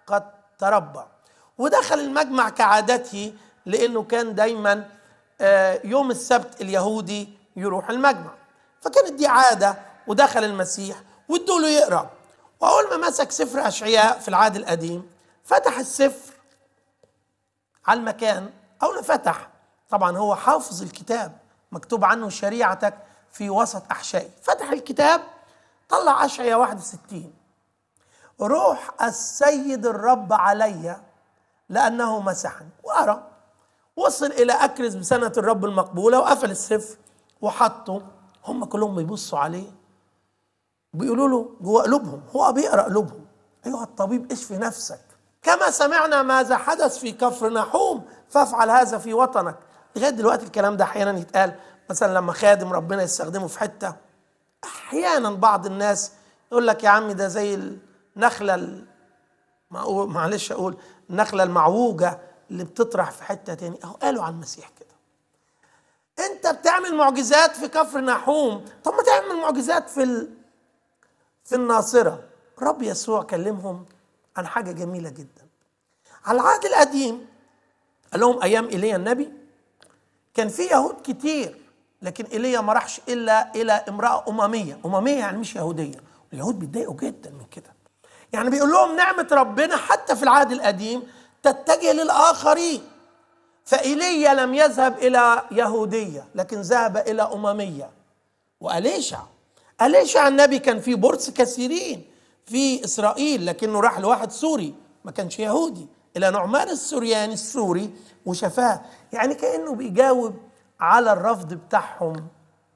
قد تربى ودخل المجمع كعادته لانه كان دايما آه، يوم السبت اليهودي يروح المجمع فكانت دي عاده ودخل المسيح وادوا له يقرا واول ما مسك سفر اشعياء في العهد القديم فتح السفر على المكان اول ما فتح طبعا هو حافظ الكتاب مكتوب عنه شريعتك في وسط احشائي فتح الكتاب طلع اشعياء 61 روح السيد الرب علي لانه مسحني وقرا وصل الى اكرز بسنه الرب المقبوله وقفل السفر وحطه هم كلهم بيبصوا عليه بيقولوا له جوه قلوبهم هو بيقرا قلوبهم ايها الطبيب اشفي نفسك كما سمعنا ماذا حدث في كفر نحوم فافعل هذا في وطنك لغايه دلوقتي الكلام ده احيانا يتقال مثلا لما خادم ربنا يستخدمه في حته احيانا بعض الناس يقول لك يا عمي ده زي النخله ال- معقول- معلش اقول النخله المعوجه اللي بتطرح في حته تاني اهو قالوا عن المسيح كده انت بتعمل معجزات في كفر نحوم طب ما تعمل معجزات في ال... في الناصره رب يسوع كلمهم عن حاجه جميله جدا على العهد القديم قال لهم ايام ايليا النبي كان في يهود كتير لكن ايليا ما راحش الا الى امراه امميه امميه يعني مش يهوديه اليهود بيتضايقوا جدا من كده يعني بيقول لهم نعمه ربنا حتى في العهد القديم تتجه للاخرين فايليا لم يذهب الى يهوديه لكن ذهب الى امميه واليشع اليشع النبي كان في برص كثيرين في اسرائيل لكنه راح لواحد سوري ما كانش يهودي الى نعمان السورياني السوري وشفاه يعني كانه بيجاوب على الرفض بتاعهم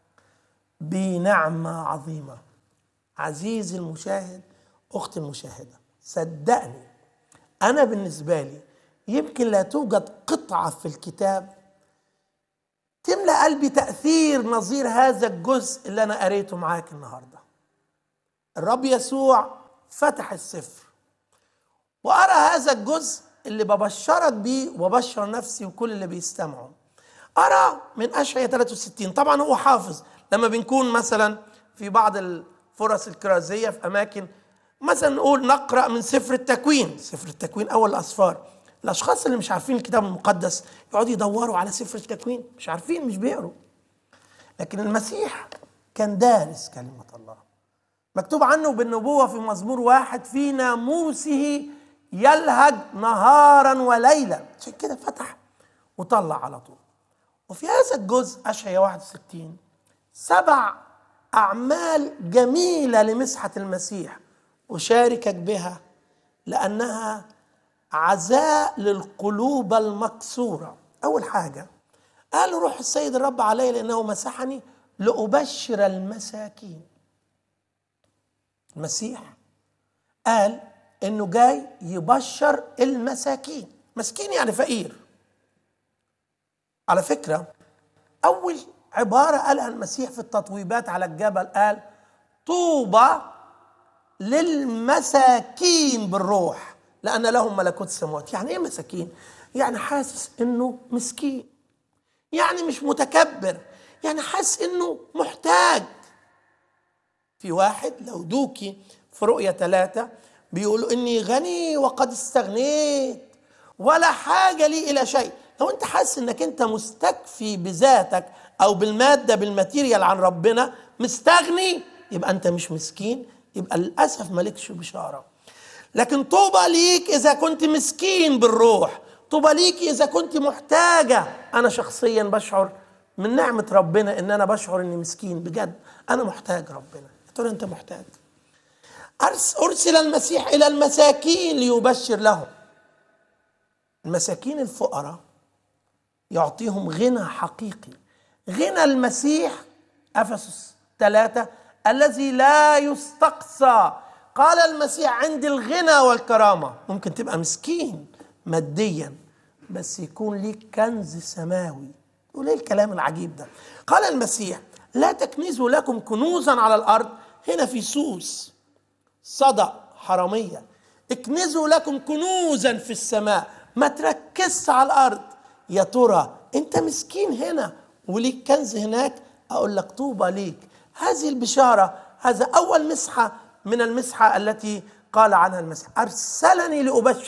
بنعمه عظيمه عزيزي المشاهد اختي المشاهده صدقني انا بالنسبه لي يمكن لا توجد قطعه في الكتاب تملا قلبي تاثير نظير هذا الجزء اللي انا قريته معاك النهارده الرب يسوع فتح السفر وارى هذا الجزء اللي ببشرك بيه وبشر نفسي وكل اللي بيستمعوا ارى من اشعياء 63 طبعا هو حافظ لما بنكون مثلا في بعض الفرص الكرازيه في اماكن مثلا نقول نقرا من سفر التكوين سفر التكوين اول الاسفار الاشخاص اللي مش عارفين الكتاب المقدس يقعدوا يدوروا على سفر التكوين مش عارفين مش بيقروا لكن المسيح كان دارس كلمه الله مكتوب عنه بالنبوة في مزمور واحد في ناموسه يلهج نهارا وليلا عشان كده فتح وطلع على طول وفي هذا الجزء أشعياء 61 سبع أعمال جميلة لمسحة المسيح أشاركك بها لأنها عزاء للقلوب المكسورة أول حاجة قال روح السيد الرب علي لأنه مسحني لأبشر المساكين المسيح قال انه جاي يبشر المساكين مسكين يعني فقير على فكره اول عباره قالها المسيح في التطويبات على الجبل قال طوبى للمساكين بالروح لان لهم ملكوت السماوات يعني ايه مساكين يعني حاسس انه مسكين يعني مش متكبر يعني حاسس انه محتاج في واحد لو دوكي في رؤية ثلاثة بيقولوا إني غني وقد استغنيت ولا حاجة لي إلى شيء لو أنت حاسس إنك أنت مستكفي بذاتك أو بالمادة بالماتيريال عن ربنا مستغني يبقى أنت مش مسكين يبقى للأسف مالكش بشارة لكن طوبى ليك إذا كنت مسكين بالروح طوبى ليك إذا كنت محتاجة أنا شخصيا بشعر من نعمة ربنا إن أنا بشعر إني مسكين بجد أنا محتاج ربنا يا ترى أنت محتاج أرس- أرسل المسيح إلى المساكين ليبشر لهم المساكين الفقراء يعطيهم غنى حقيقي غنى المسيح أفسس ثلاثة الذي لا يستقصى قال المسيح عندي الغنى والكرامة ممكن تبقى مسكين ماديا بس يكون ليك كنز سماوي تقول ايه الكلام العجيب ده قال المسيح لا تكنزوا لكم كنوزا على الأرض هنا في سوس صدى حرامية اكنزوا لكم كنوزا في السماء ما تركزش على الأرض يا ترى أنت مسكين هنا وليك كنز هناك أقول لك طوبى ليك هذه البشارة هذا أول مسحة من المسحة التي قال عنها المسيح ارسلني لابشر